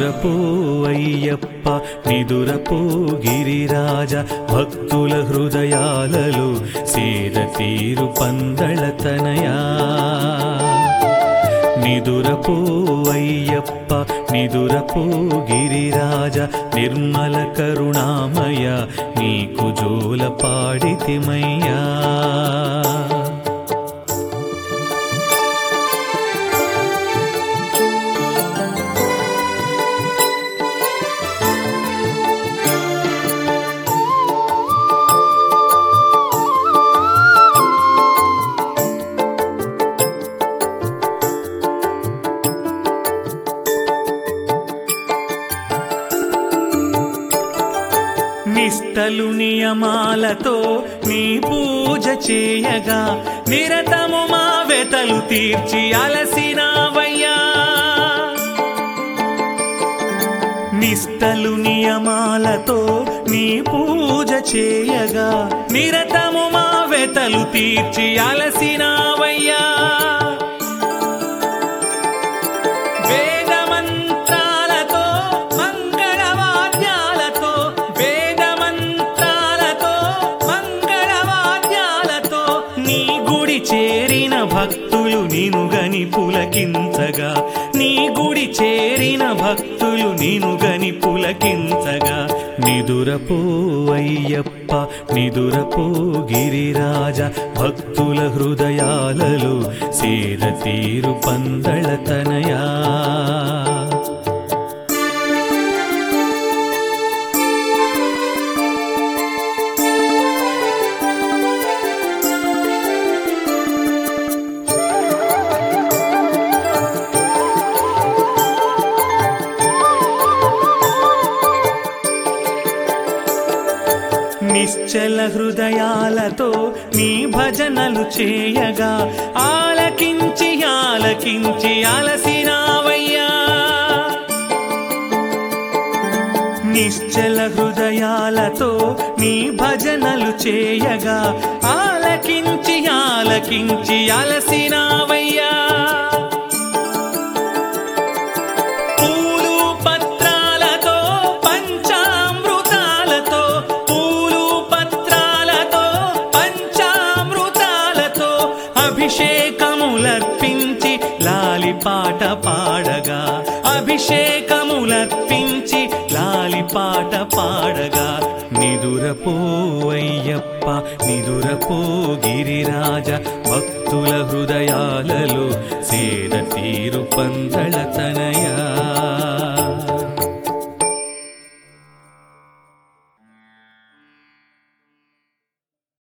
నిదురపో అయ్యప్ప నిదురపో గిరిరాజ భక్తుల హృదయాలలో సేద తీరు పందళతనయా నిదురపో అయ్యప్ప నిదురపో గిరిరాజ నిర్మల కరుణామయ నీకు జోల పాడితిమయ్యా నిష్టలు నియమాలతో నీ పూజ చేయగా నిరతము మా వెతలు తీర్చి అలసినావయ్యా నిష్టలు నియమాలతో నీ పూజ చేయగా నిరతము మా వెతలు తీర్చి అలసినావయ్యా వేదమంత్రాలతో మంగళవాద్యాలతో వేదమంత్రాలతో మంగళవాద్యాలతో నీ గుడి చేరిన భక్తులు నిను గని పులకించగా నీ గుడి చేరిన భక్తులు నిను గని పులకించగా నిదురపో అయ్యప్ప నిదురపో గిరిరాజ భక్తుల హృదయాలలో సేద తీరు పందళతనయా నిశ్చల హృదయాలతో నీ భజనలు చేయగా ఆలకించి ఆలకించి అలసినావయ్యా నిశ్చల హృదయాలతో నీ భజనలు చేయగా ఆలకించి ఆలకించి అలసినావయ్యా పూలు పత్రాలతో పంచామృతాలతో పూలు పత్రాలతో పంచామృతాలతో అభిషేకములర్పించి లాలిపాట పాడగా అభిషేకములర్పించి లాలిపాట పాడగా నిదురపో అయ్యప్ప నిదురపో గిరిరాజ భక్తుల హృదయాలలో సేద తీరు పందళతనయా